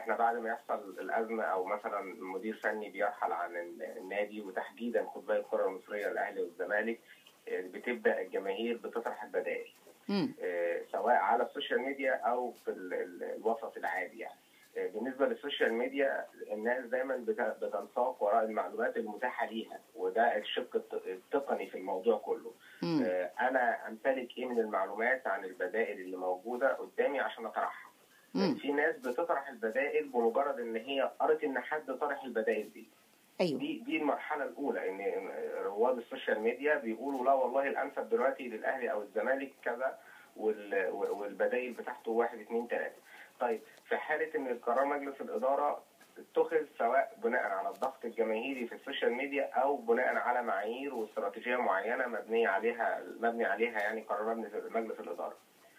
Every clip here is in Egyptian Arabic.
احنا بعد ما يحصل الازمه او مثلا مدير فني بيرحل عن النادي وتحديدا قطبي الكره المصريه الاهلي والزمالك آه، بتبدا الجماهير بتطرح البدائل مم. آه، سواء على السوشيال ميديا او في ال- ال- الوسط العادي يعني آه، بالنسبه للسوشيال ميديا الناس دايما بت- بتنساق وراء المعلومات المتاحه ليها وده الشق الت- التقني في الموضوع كله مم. آه، انا امتلك ايه من المعلومات عن البدائل اللي موجوده قدامي عشان اطرحها مم. في ناس بتطرح البدائل بمجرد ان هي قرت ان حد طرح البدائل دي ايوه دي دي المرحله الاولى ان رواد السوشيال ميديا بيقولوا لا والله الانسب دلوقتي للاهلي او الزمالك كذا وال- والبدائل بتاعته واحد اثنين ثلاثه. طيب في حاله ان القرار مجلس الاداره اتخذ سواء بناء على الضغط الجماهيري في السوشيال ميديا او بناء على معايير واستراتيجيه معينه مبنيه عليها مبني عليها يعني قرار مجلس مجلس الاداره.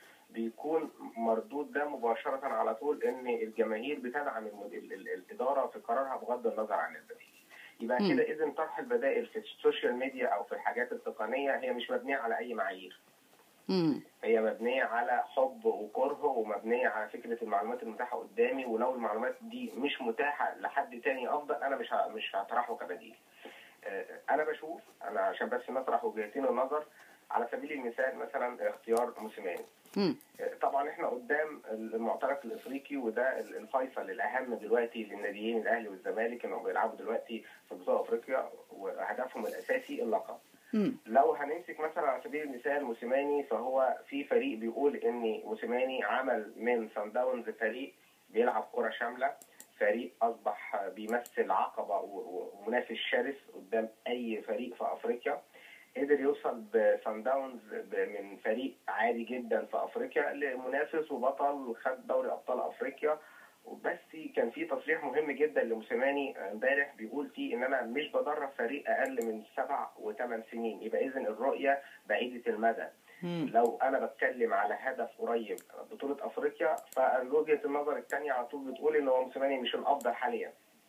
بيكون مردود ده مباشره على طول ان الجماهير بتدعم المد- ال- ال- الاداره في قرارها بغض النظر عن البديل. يبقى مم. كده اذا طرح البدائل في السوشيال ميديا او في الحاجات التقنيه هي مش مبنيه على اي معايير. مم. هي مبنيه على حب وكره ومبنيه على فكره المعلومات المتاحه قدامي ولو المعلومات دي مش متاحه لحد تاني افضل انا مش ه- مش هطرحه كبديل. آه، انا بشوف انا عشان بس نطرح وجهتين النظر على سبيل المثال مثلا اختيار موسيماني. مم. طبعا احنا قدام المعترك الافريقي وده الفيصل الاهم دلوقتي للناديين الاهلي والزمالك انهم بيلعبوا دلوقتي في بطوله افريقيا وهدفهم الاساسي اللقب. مم. لو هنمسك مثلا على سبيل المثال موسيماني فهو في فريق بيقول ان موسيماني عمل من سان داونز فريق بيلعب كره شامله فريق اصبح بيمثل عقبه و- و- ومنافس شرس قدام اي فريق في افريقيا قدر يوصل بسان داونز ب- من فريق عادي جدا في افريقيا لمنافس وبطل خد دوري ابطال افريقيا وبس كان في تصريح مهم جدا لموسيماني امبارح بيقول فيه ان انا مش بدرب فريق اقل من سبع وثمان سنين يبقى اذا الرؤيه بعيده المدى مم. لو انا بتكلم على هدف قريب بطوله افريقيا فوجهه النظر الثانيه على طول بتقول ان هو موسيماني مش الافضل حاليا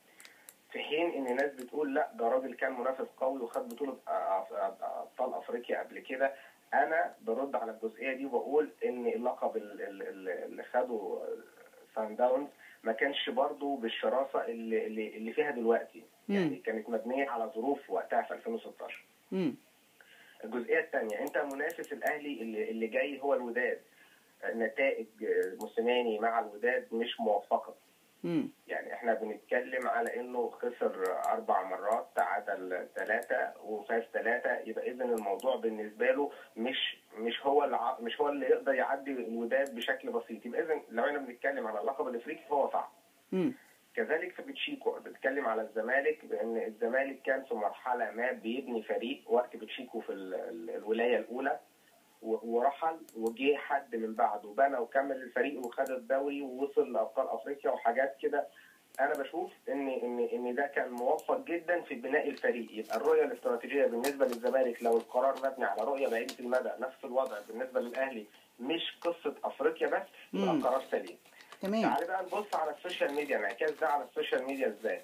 في حين ان ناس بتقول لا ده راجل كان منافس قوي وخد بطوله أ- أ- أ- ابطال افريقيا قبل كده انا برد على الجزئيه دي وبقول ان اللقب ال- ال- ال- اللي خده سان داونز ما كانش برضه بالشراسه اللي, اللي اللي فيها دلوقتي يعني مم. كانت مبنيه على ظروف وقتها في 2016 مم. الجزئيه الثانيه انت منافس الاهلي اللي, اللي جاي هو الوداد نتائج موسيماني مع الوداد مش موفقه مم. يعني احنا بنتكلم على انه خسر اربع مرات تعادل ثلاثه وفاز ثلاثه يبقى اذا الموضوع بالنسبه له مش مش هو الع... مش هو اللي يقدر يعدي الوداد بشكل بسيط يبقى اذا لو احنا بنتكلم على اللقب الافريقي فهو صعب مم. كذلك في بتشيكو بنتكلم على الزمالك بان الزمالك كان في مرحله ما بيبني فريق وقت بتشيكو في ال- ال- الولايه الاولى و- ورحل وجه حد من بعده بنى وكمل الفريق وخد الدوري ووصل لابطال افريقيا وحاجات كده انا بشوف ان ان ان ده كان موفق جدا في بناء الفريق يبقى الرؤيه الاستراتيجيه بالنسبه للزمالك لو القرار مبني على رؤيه بعيده المدى نفس الوضع بالنسبه للاهلي مش قصه افريقيا بس يبقى مم. قرار سليم تمام تعالى بقى نبص على السوشيال ميديا انعكاس ده على السوشيال ميديا ازاي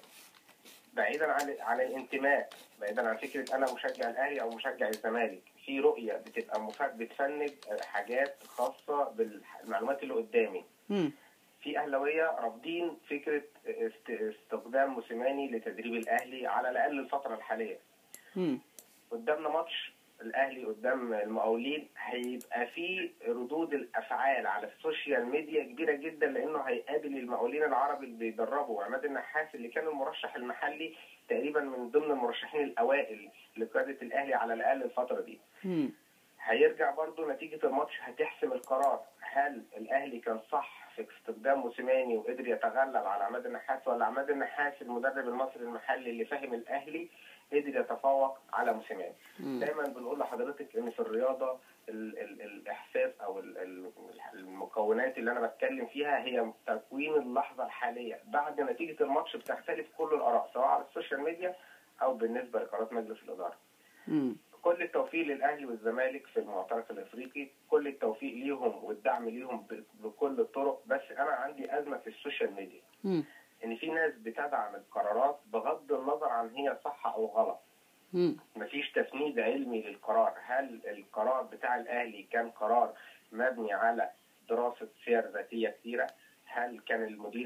بعيدا عن عن الانتماء بعيدا عن فكره انا مشجع الاهلي او مشجع الزمالك في رؤيه بتبقى مف- بتفند حاجات خاصه بالمعلومات اللي قدامي مم. في اهلاويه رافضين فكره است- استخدام موسيماني لتدريب الاهلي على الاقل الفتره الحاليه مم. قدامنا ماتش الاهلي قدام المقاولين هيبقى في ردود الافعال على السوشيال ميديا كبيره جدا لانه هيقابل المقاولين العرب اللي بيدربوا عماد النحاس اللي كان المرشح المحلي تقريبا من ضمن المرشحين الاوائل لقياده الاهلي على الاقل الفتره دي مم. هيرجع برضه نتيجه الماتش هتحسم القرار هل الاهلي كان صح في استخدام موسيماني وقدر يتغلب على عماد النحاس ولا عماد النحاس المدرب المصري المحلي اللي فاهم الاهلي قدر يتفوق على موسيماني مم. دايما بنقول لحضرتك ان في الرياضه ال ال الاحساس او ال ال المكونات اللي انا بتكلم فيها هي تكوين اللحظه الحاليه بعد نتيجه الماتش بتختلف كل الاراء سواء على السوشيال ميديا او بالنسبه لقرارات مجلس الاداره مم. كل التوفيق للاهلي والزمالك في المعترك الافريقي كل التوفيق ليهم والدعم ليهم ب- بكل الطرق بس انا عندي ازمه في السوشيال ميديا مم. ان في ناس بتدعم القرارات بغض النظر عن هي صح او غلط مم. مفيش تسنيد علمي للقرار هل القرار بتاع الاهلي كان قرار مبني على دراسه سير ذاتيه كثيره هل كان المدير الفني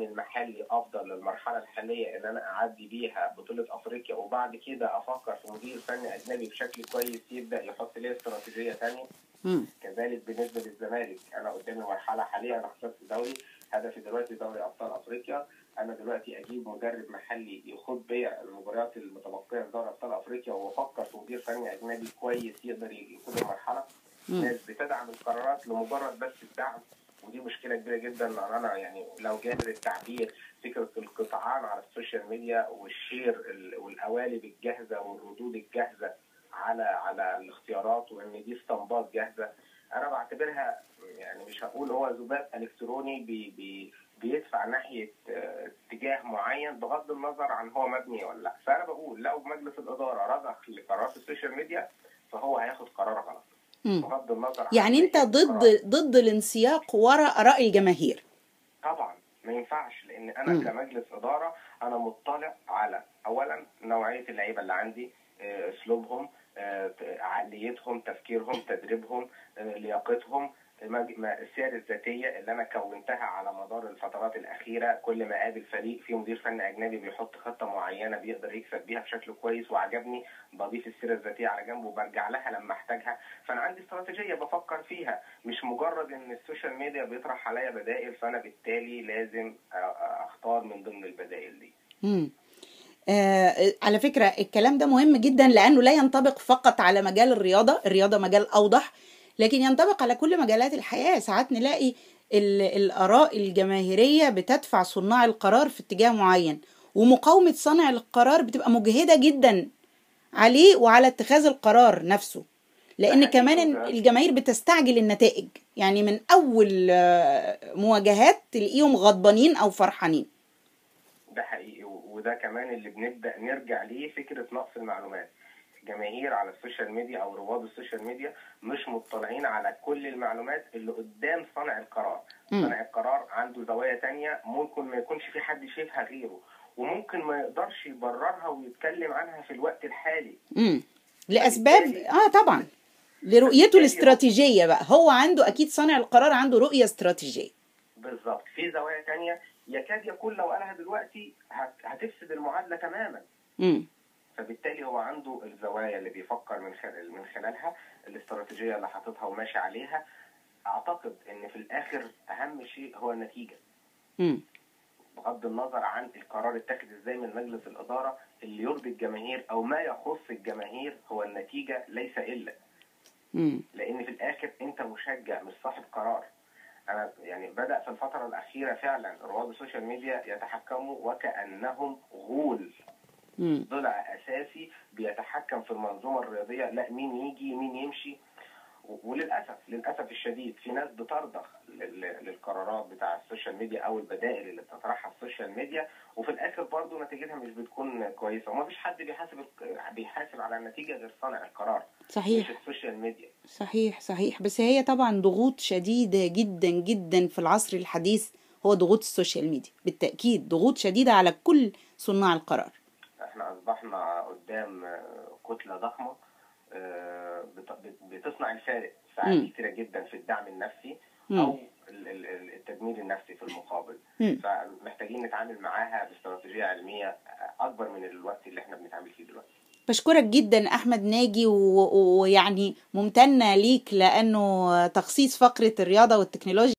المحلي افضل للمرحله الحاليه ان انا اعدي بيها بطوله افريقيا وبعد كده افكر في مدير فني اجنبي بشكل كويس يبدا يحط لي استراتيجيه ثانيه مم. كذلك بالنسبه للزمالك انا قدامي مرحله حاليا انا خسرت دوري هدفي دلوقتي دوري ابطال افريقيا انا دلوقتي اجيب مدرب محلي يخوض بيا المباريات المتبقيه في دوري ابطال افريقيا وافكر في مدير فني اجنبي كويس يقدر يقود المرحله مم. ناس بتدعم القرارات لمجرد بس الدعم ودي مشكله كبيره جدا لان انا يعني لو جابر التعبير فكره القطعان على السوشيال ميديا والشير ال- والقوالب الجاهزه والردود الجاهزه على على الاختيارات وان دي اسطمبات جاهزه انا بعتبرها يعني مش هقول هو ذباب الكتروني بي بي بيدفع ناحيه آه، اتجاه معين بغض النظر عن هو مبني ولا لا فانا بقول لو مجلس الاداره رضخ لقرارات السوشيال ميديا فهو هياخد قرار غلط مم. بغض النظر عن يعني انت ناحية ضد القرار. ضد الانسياق وراء اراء الجماهير طبعا ما ينفعش لان انا مم. كمجلس اداره انا مطلع على اولا نوعيه اللعيبه اللي عندي آه، اسلوبهم آه، ت- عقليتهم تفكيرهم تدريبهم آه، لياقتهم مج- ما- السير الذاتيه اللي انا كونتها على مدار الفترات الاخيره كل ما قابل فريق فيه مدير فني اجنبي بيحط خطه معينه بيقدر يكسب بيها بشكل كويس وعجبني بضيف السيره الذاتيه على جنب وبرجع لها لما احتاجها فانا عندي استراتيجيه بفكر فيها مش مجرد ان السوشيال ميديا بيطرح عليا بدائل فانا بالتالي لازم أ- أ- اختار من ضمن البدائل دي مم. آه على فكرة الكلام ده مهم جدا لأنه لا ينطبق فقط على مجال الرياضة الرياضة مجال أوضح لكن ينطبق على كل مجالات الحياة ساعات نلاقي ال- الآراء الجماهيرية بتدفع صناع القرار في اتجاه معين ومقاومة صانع القرار بتبقى مجهدة جدا عليه وعلى اتخاذ القرار نفسه لأن ده حقيقي كمان وده- الجماهير بتستعجل النتائج يعني من أول آه، مواجهات تلاقيهم غضبانين أو فرحانين ده حقيقي و- وده كمان اللي بنبدا نرجع ليه فكره نقص المعلومات جماهير على السوشيال ميديا او رواد السوشيال ميديا مش مطلعين على كل المعلومات اللي قدام صانع القرار مم. صانع القرار عنده زوايا تانية ممكن ما يكونش في حد شايفها غيره وممكن ما يقدرش يبررها ويتكلم عنها في الوقت الحالي امم لاسباب فبالتالي- اه طبعا لرؤيته فبالتالي الاستراتيجيه بقى هو عنده اكيد صانع القرار عنده رؤيه استراتيجيه بالظبط في زوايا تانية يكاد يكون لو قالها دلوقتي هت- هتفسد المعادلة تماما امم فبالتالي هو عنده الزوايا اللي بيفكر من خلال من خلالها الاستراتيجيه اللي حاططها وماشي عليها اعتقد ان في الاخر اهم شيء هو النتيجه امم بغض النظر عن القرار اتاخد ازاي من مجلس الاداره اللي يرضي الجماهير او ما يخص الجماهير هو النتيجه ليس الا امم لان في الاخر انت مشجع مش صاحب قرار انا يعني بدا في الفتره الاخيره فعلا رواد السوشيال ميديا يتحكموا وكانهم غول امم ضلع اساسي بيتحكم في المنظومه الرياضيه لا مين يجي مين يمشي و- وللاسف للاسف الشديد في ناس بترضخ لل- للقرارات بتاع السوشيال ميديا او البدائل اللي بتطرحها السوشيال ميديا وفي الاخر برضه نتيجتها مش بتكون كويسه وما فيش حد بيحاسب الق- بيحاسب على النتيجه غير صانع القرار مش صحيح السوشيال ميديا صحيح صحيح بس هي طبعا ضغوط شديده جدا جدا في العصر الحديث هو ضغوط السوشيال ميديا بالتاكيد ضغوط شديده على كل صناع القرار احنا اصبحنا قدام آه، كتله ضخمه آه، بت- بت- بتصنع الفارق ساعات مم. كتيره جدا في الدعم النفسي مم. او ال- ال- ال- التدمير النفسي في المقابل مم. فمحتاجين نتعامل معاها باستراتيجيه علميه اكبر من الوقت اللي احنا بنتعامل فيه دلوقتي بشكرك جدا احمد ناجي و- و- ويعني ممتنه ليك لانه تخصيص فقره الرياضه والتكنولوجيا